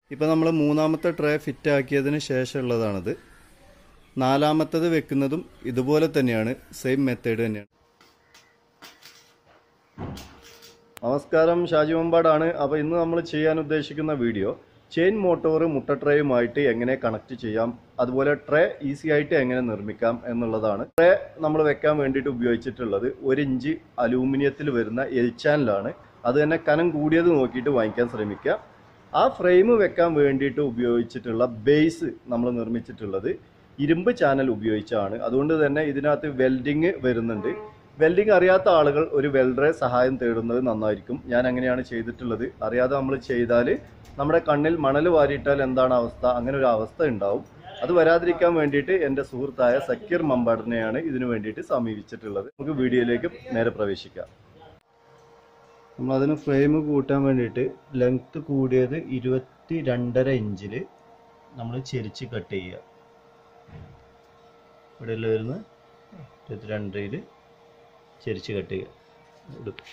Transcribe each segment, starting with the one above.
ഇപ്പം നമ്മൾ മൂന്നാമത്തെ ട്രേ ഫിറ്റ് ആക്കിയതിന് ശേഷമുള്ളതാണിത് നാലാമത്തത് വെക്കുന്നതും ഇതുപോലെ തന്നെയാണ് സെയിം മെത്തേഡ് തന്നെയാണ് നമസ്കാരം ഷാജി മമ്പാടാണ് അപ്പോൾ ഇന്ന് നമ്മൾ ചെയ്യാൻ ഉദ്ദേശിക്കുന്ന വീഡിയോ ചെയിൻ മോട്ടോർ മുട്ട ട്രേയുമായിട്ട് എങ്ങനെ കണക്ട് ചെയ്യാം അതുപോലെ ട്രേ ഈസി ആയിട്ട് എങ്ങനെ നിർമ്മിക്കാം എന്നുള്ളതാണ് ട്രേ നമ്മൾ വെക്കാൻ വേണ്ടിയിട്ട് ഉപയോഗിച്ചിട്ടുള്ളത് ഒരു ഇഞ്ച് അലൂമിനിയത്തിൽ വരുന്ന എൽ ചാനലാണ് അത് തന്നെ കനം കൂടിയത് നോക്കിയിട്ട് വാങ്ങിക്കാൻ ശ്രമിക്കുക ആ ഫ്രെയിം വെക്കാൻ വേണ്ടിയിട്ട് ഉപയോഗിച്ചിട്ടുള്ള ബേസ് നമ്മൾ നിർമ്മിച്ചിട്ടുള്ളത് ഇരുമ്പ് ചാനൽ ഉപയോഗിച്ചാണ് അതുകൊണ്ട് തന്നെ ഇതിനകത്ത് വെൽഡിങ് വരുന്നുണ്ട് വെൽഡിങ് അറിയാത്ത ആളുകൾ ഒരു വെൽഡറെ സഹായം തേടുന്നത് നന്നായിരിക്കും ഞാൻ അങ്ങനെയാണ് ചെയ്തിട്ടുള്ളത് അറിയാതെ നമ്മൾ ചെയ്താൽ നമ്മുടെ കണ്ണിൽ മണൽ വാരിയിട്ടാൽ എന്താണ് അവസ്ഥ അങ്ങനെ ഒരു അവസ്ഥ ഉണ്ടാവും അത് വരാതിരിക്കാൻ വേണ്ടിയിട്ട് എൻ്റെ സുഹൃത്തായ സക്കീർ മമ്പാടിനെയാണ് ഇതിനു വേണ്ടിയിട്ട് സമീപിച്ചിട്ടുള്ളത് നമുക്ക് വീഡിയോയിലേക്ക് നേരെ പ്രവേശിക്കാം നമ്മളതിന് ഫ്രെയിം കൂട്ടാൻ വേണ്ടിയിട്ട് ലെങ്ത് കൂടിയത് ഇരുപത്തി രണ്ടര ഇഞ്ചിൽ നമ്മൾ ചെരിച്ച് കട്ട് ചെയ്യുക ഇവിടെ വരുന്ന ഇരുപത്തി രണ്ടരയിൽ ചെരിച്ച് കട്ട് ചെയ്യുക എടുക്കും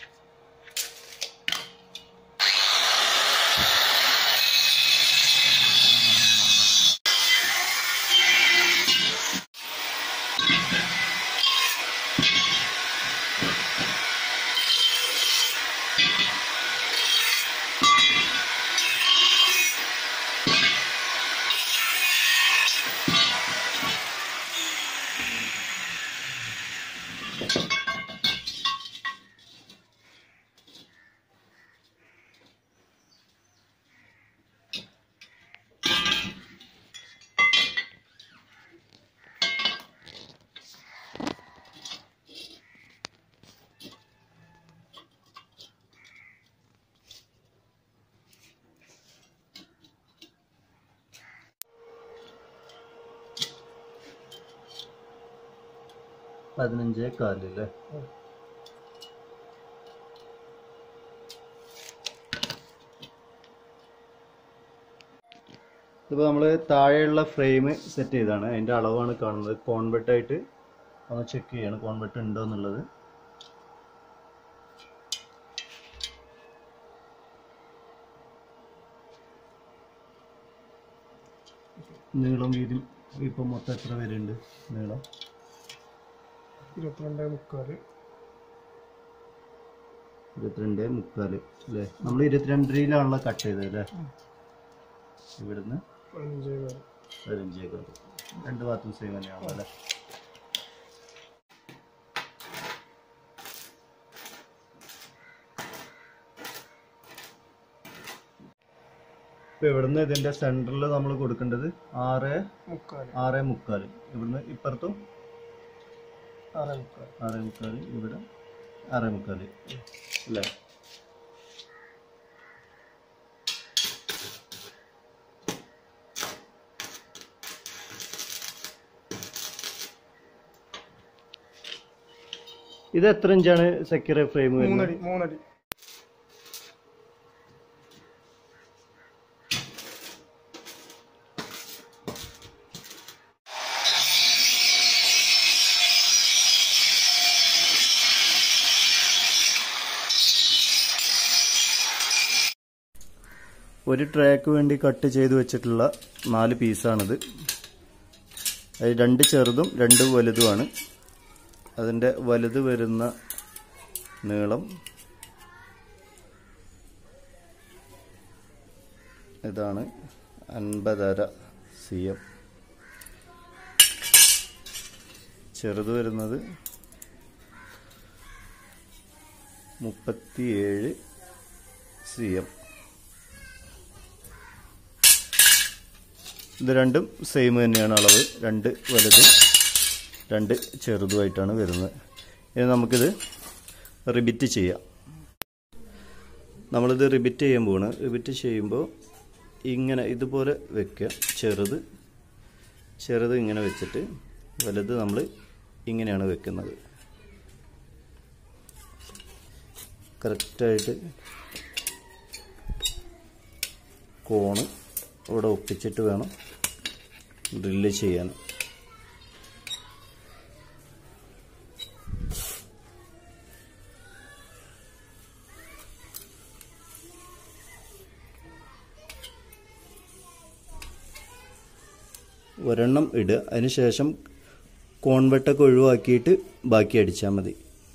പതിനഞ്ചേ കാലില്ലേ ഇതിപ്പോൾ നമ്മൾ താഴെയുള്ള ഫ്രെയിം സെറ്റ് ചെയ്താണ് അതിൻ്റെ അളവാണ് കാണുന്നത് കോൺവെർട്ട് ആയിട്ട് ഒന്ന് ചെക്ക് ചെയ്യണം കോൺവെർട്ട് ഉണ്ടോ എന്നുള്ളത് നീളം വീതി ഇപ്പം മൊത്തം എത്ര വരുന്നുണ്ട് നീളം ഇരുപത്തിരണ്ട് മുക്കാല് ഇരുപത്തിരണ്ട് മുക്കാല് അല്ലേ നമ്മൾ ഇരുപത്തിരണ്ടരയിലാണല്ലോ കട്ട് ചെയ്തത് അല്ലേ ഇവിടുന്ന് പതിനഞ്ചേ കാല് പതിനഞ്ചേക്കാൾ രണ്ട് ഭാഗത്തും സെയിം തന്നെയാണല്ലോ അല്ലേ ഇപ്പൊ ഇവിടുന്ന് ഇതിന്റെ സെന്ററിൽ നമ്മൾ കൊടുക്കേണ്ടത് ആറ് മുക്കാല് ആറ് മുക്കാല് ഇവിടുന്ന് ഇപ്പുറത്തും ആറേ മുക്കാല് ആറേ മുക്കാല് ഇവിടെ ആറേ മുക്കാല് അല്ലേ ഇത് എത്ര ഇഞ്ചാണ് സെക്യൂർ ഫ്രെയിം വരുന്നത് മൂന്നടി മൂന്നടി ഒരു ട്രാക്ക് വേണ്ടി കട്ട് ചെയ്ത് വെച്ചിട്ടുള്ള നാല് പീസാണിത് അത് രണ്ട് ചെറുതും രണ്ട് വലുതുമാണ് അതിൻ്റെ വലുത് വരുന്ന നീളം ഇതാണ് അൻപതര സി എം ചെറുത് വരുന്നത് മുപ്പത്തിയേഴ് സി എം ഇത് രണ്ടും സെയിം തന്നെയാണ് അളവ് രണ്ട് വലുതും രണ്ട് ചെറുതുമായിട്ടാണ് വരുന്നത് ഇനി നമുക്കിത് റിബിറ്റ് ചെയ്യാം നമ്മളിത് റിബിറ്റ് ചെയ്യാൻ പോവാണ് റിബിറ്റ് ചെയ്യുമ്പോൾ ഇങ്ങനെ ഇതുപോലെ വെക്കുക ചെറുത് ചെറുത് ഇങ്ങനെ വെച്ചിട്ട് വലുത് നമ്മൾ ഇങ്ങനെയാണ് വെക്കുന്നത് കറക്റ്റായിട്ട് കോണ് ഇവിടെ ഒപ്പിച്ചിട്ട് വേണം ഡ്രില്ല് ചെയ്യാൻ ഒരെണ്ണം ഇടുക അതിനുശേഷം കോൺവെട്ടൊക്കെ ഒഴിവാക്കിയിട്ട് ബാക്കി അടിച്ചാൽ മതി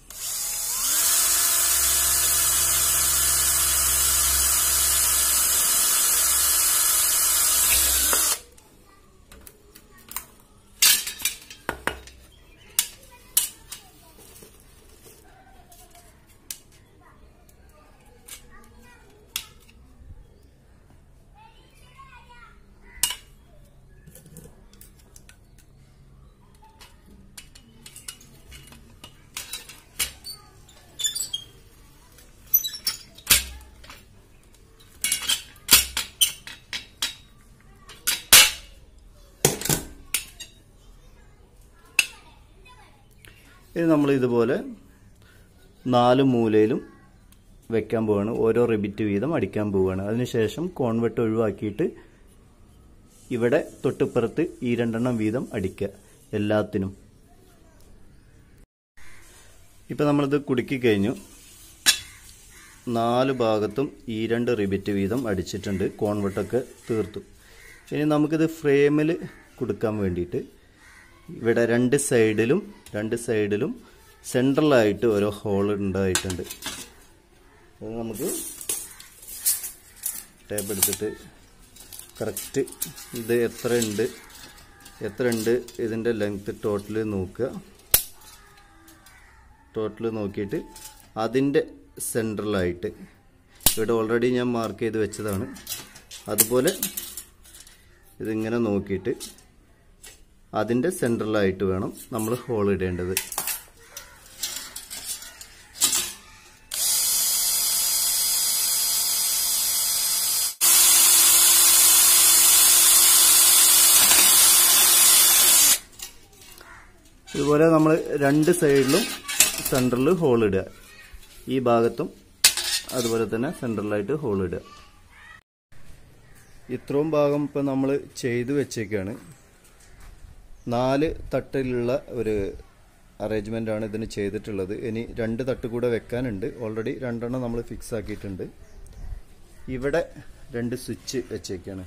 ഇനി നമ്മൾ ഇതുപോലെ നാല് മൂലയിലും വെക്കാൻ പോവാണ് ഓരോ റിബിറ്റ് വീതം അടിക്കാൻ പോവുകയാണ് അതിനുശേഷം കോൺവെട്ട് ഒഴിവാക്കിയിട്ട് ഇവിടെ തൊട്ടിപ്പുറത്ത് ഈ രണ്ടെണ്ണം വീതം അടിക്കുക എല്ലാത്തിനും ഇപ്പം നമ്മളിത് കുടുക്കി കഴിഞ്ഞു നാല് ഭാഗത്തും ഈ രണ്ട് റിബിറ്റ് വീതം അടിച്ചിട്ടുണ്ട് കോൺവെട്ടൊക്കെ തീർത്തു ഇനി നമുക്കിത് ഫ്രെയിമിൽ കൊടുക്കാൻ വേണ്ടിയിട്ട് ഇവിടെ രണ്ട് സൈഡിലും രണ്ട് സൈഡിലും സെൻട്രലായിട്ട് ഓരോ ഹോൾ ഉണ്ടായിട്ടുണ്ട് അത് നമുക്ക് ടേപ്പ് എടുത്തിട്ട് കറക്റ്റ് ഇത് എത്ര ഉണ്ട് എത്ര ഉണ്ട് ഇതിൻ്റെ ലെങ്ത് ടോട്ടൽ നോക്കുക ടോട്ടൽ നോക്കിയിട്ട് അതിൻ്റെ സെൻട്രലായിട്ട് ഇവിടെ ഓൾറെഡി ഞാൻ മാർക്ക് ചെയ്ത് വെച്ചതാണ് അതുപോലെ ഇതിങ്ങനെ നോക്കിയിട്ട് അതിൻ്റെ സെൻട്രലായിട്ട് വേണം നമ്മൾ ഹോൾ ഇടേണ്ടത് ഇതുപോലെ നമ്മൾ രണ്ട് സൈഡിലും സെൻട്രലിൽ ഹോൾ ഇടുക ഈ ഭാഗത്തും അതുപോലെ തന്നെ സെൻട്രലായിട്ട് ഹോൾ ഇടുക ഇത്രയും ഭാഗം ഇപ്പം നമ്മൾ ചെയ്തു വെച്ചേക്കാണ് നാല് തട്ടിലുള്ള ഒരു അറേഞ്ച്മെൻ്റ് ആണ് ഇതിന് ചെയ്തിട്ടുള്ളത് ഇനി രണ്ട് തട്ട് കൂടെ വെക്കാനുണ്ട് ഓൾറെഡി രണ്ടെണ്ണം നമ്മൾ ഫിക്സ് ആക്കിയിട്ടുണ്ട് ഇവിടെ രണ്ട് സ്വിച്ച് വെച്ചേക്കാണ്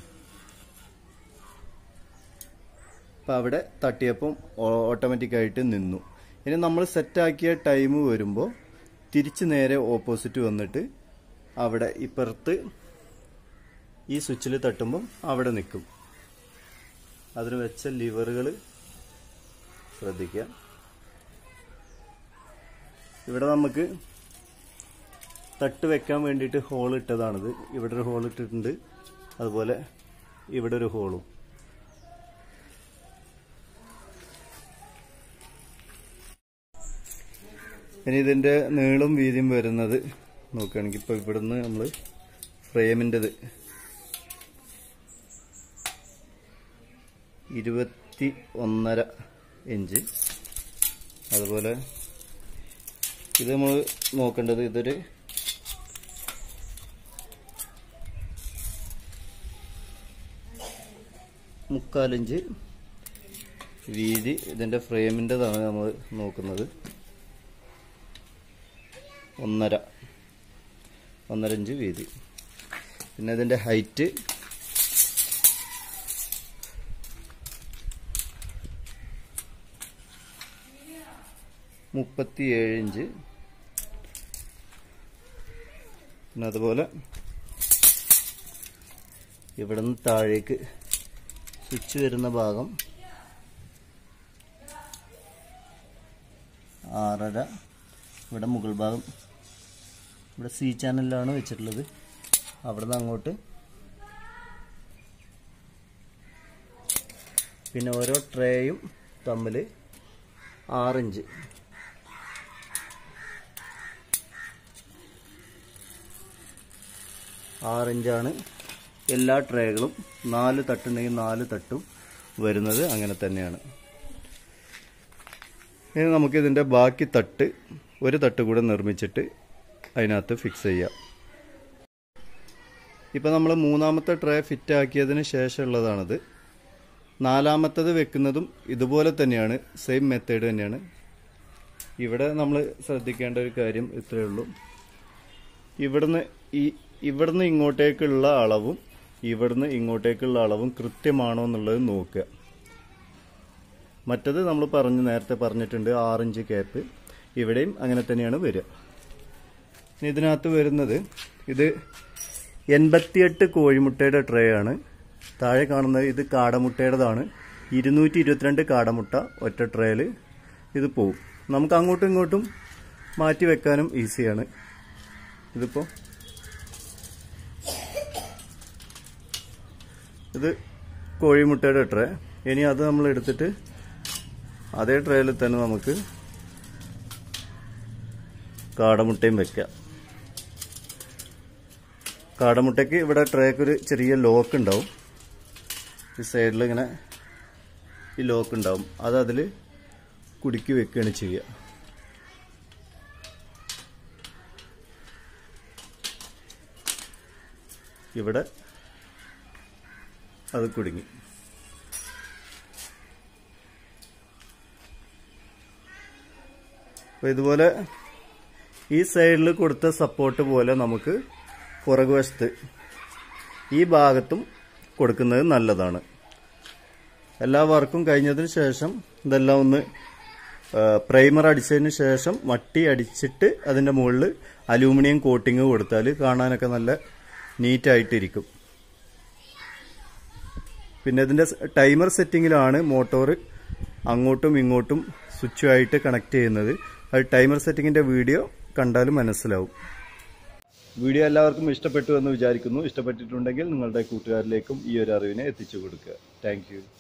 അപ്പം അവിടെ തട്ടിയപ്പം ഓട്ടോമാറ്റിക്കായിട്ട് നിന്നു ഇനി നമ്മൾ സെറ്റാക്കിയ ടൈം വരുമ്പോൾ തിരിച്ച് നേരെ ഓപ്പോസിറ്റ് വന്നിട്ട് അവിടെ ഇപ്പുറത്ത് ഈ സ്വിച്ചിൽ തട്ടുമ്പം അവിടെ നിൽക്കും അതിന് വെച്ച ലിവറുകൾ ശ്രദ്ധിക്കുക ഇവിടെ നമുക്ക് തട്ട് വെക്കാൻ വേണ്ടിയിട്ട് ഹോൾ ഇട്ടതാണിത് ഇവിടെ ഒരു ഹോൾ ഇട്ടിട്ടുണ്ട് അതുപോലെ ഇവിടെ ഒരു ഹോളും ഇനി ഇതിൻ്റെ നീളം വീതിയും വരുന്നത് നോക്കുകയാണെങ്കിൽ ഇപ്പോൾ ഇവിടുന്ന് നമ്മൾ ഫ്രെയിമിൻ്റെത് ഇരുപത്തി ഒന്നര ഇഞ്ച് അതുപോലെ ഇത് നമ്മൾ നോക്കേണ്ടത് ഇതൊരു മുക്കാലിഞ്ച് വീതി ഇതിൻ്റെ ഫ്രെയിമിൻ്റെതാണ് നമ്മൾ നോക്കുന്നത് ഒന്നര ഒന്നര ഇഞ്ച് വീതി പിന്നെ ഇതിൻ്റെ ഹൈറ്റ് മുപ്പത്തിയേഴ് ഇഞ്ച് പിന്നെ അതുപോലെ ഇവിടെ നിന്ന് താഴേക്ക് സ്വിച്ച് വരുന്ന ഭാഗം ആറര ഇവിടെ മുകൾ ഭാഗം ഇവിടെ സി ചാനലിലാണ് വെച്ചിട്ടുള്ളത് അവിടെ നിന്ന് അങ്ങോട്ട് പിന്നെ ഓരോ ട്രേയും തമ്മിൽ ആറിഞ്ച് ആറിഞ്ചാണ് എല്ലാ ട്രേകളും നാല് തട്ടുണ്ടെങ്കിൽ നാല് തട്ടും വരുന്നത് അങ്ങനെ തന്നെയാണ് ഇനി നമുക്കിതിൻ്റെ ബാക്കി തട്ട് ഒരു തട്ട് കൂടെ നിർമ്മിച്ചിട്ട് അതിനകത്ത് ഫിക്സ് ചെയ്യാം ഇപ്പം നമ്മൾ മൂന്നാമത്തെ ട്രേ ഫിറ്റ് ആക്കിയതിന് ശേഷമുള്ളതാണത് നാലാമത്തത് വെക്കുന്നതും ഇതുപോലെ തന്നെയാണ് സെയിം മെത്തേഡ് തന്നെയാണ് ഇവിടെ നമ്മൾ ശ്രദ്ധിക്കേണ്ട ഒരു കാര്യം ഇത്രയേ ഉള്ളൂ ഇവിടുന്ന് ഈ ഇവിടുന്ന് ഇങ്ങോട്ടേക്കുള്ള അളവും ഇവിടുന്ന് ഇങ്ങോട്ടേക്കുള്ള അളവും കൃത്യമാണോ എന്നുള്ളത് നോക്കുക മറ്റത് നമ്മൾ പറഞ്ഞ് നേരത്തെ പറഞ്ഞിട്ടുണ്ട് ആറിഞ്ച് ക്യാപ്പ് ഇവിടെയും അങ്ങനെ തന്നെയാണ് വരിക ഇനി ഇതിനകത്ത് വരുന്നത് ഇത് എൺപത്തിയെട്ട് കോഴിമുട്ടയുടെ ട്രേ ആണ് താഴെ കാണുന്നത് ഇത് കാടമുട്ടയുടേതാണ് ഇരുന്നൂറ്റി ഇരുപത്തിരണ്ട് കാടമുട്ട ഒറ്റ ട്രേയിൽ ഇത് പോവും നമുക്ക് അങ്ങോട്ടും ഇങ്ങോട്ടും മാറ്റി വെക്കാനും ഈസിയാണ് ഇതിപ്പോൾ ഇത് കോഴിമുട്ടയുടെ ട്രേ ഇനി അത് നമ്മൾ എടുത്തിട്ട് അതേ ട്രേയിൽ തന്നെ നമുക്ക് കാടമുട്ടയും വെക്കാം കാടമുട്ടയ്ക്ക് ഇവിടെ ട്രേക്ക് ഒരു ചെറിയ ലോക്ക് ഉണ്ടാവും ഈ സൈഡിൽ ഇങ്ങനെ ഈ ലോക്ക് ഉണ്ടാവും അത് അതിൽ കുടുക്കി വെക്കുകയാണ് ചെയ്യുക ഇവിടെ അത് കുടുങ്ങി അപ്പോൾ ഇതുപോലെ ഈ സൈഡിൽ കൊടുത്ത സപ്പോർട്ട് പോലെ നമുക്ക് പുറകുവശത്ത് ഈ ഭാഗത്തും കൊടുക്കുന്നത് നല്ലതാണ് എല്ലാ വർക്കും കഴിഞ്ഞതിന് ശേഷം ഇതെല്ലാം ഒന്ന് പ്രൈമർ അടിച്ചതിന് ശേഷം മട്ടി അടിച്ചിട്ട് അതിൻ്റെ മുകളിൽ അലൂമിനിയം കോട്ടിങ് കൊടുത്താൽ കാണാനൊക്കെ നല്ല നീറ്റായിട്ടിരിക്കും പിന്നെ ഇതിൻ്റെ ടൈമർ സെറ്റിങ്ങിലാണ് മോട്ടോർ അങ്ങോട്ടും ഇങ്ങോട്ടും സ്വിച്ചുമായിട്ട് കണക്ട് ചെയ്യുന്നത് അത് ടൈമർ സെറ്റിങ്ങിൻ്റെ വീഡിയോ കണ്ടാലും മനസ്സിലാവും വീഡിയോ എല്ലാവർക്കും ഇഷ്ടപ്പെട്ടു എന്ന് വിചാരിക്കുന്നു ഇഷ്ടപ്പെട്ടിട്ടുണ്ടെങ്കിൽ നിങ്ങളുടെ കൂട്ടുകാരിലേക്കും ഈ ഒരു അറിവിനെ എത്തിച്ചു കൊടുക്കുക താങ്ക്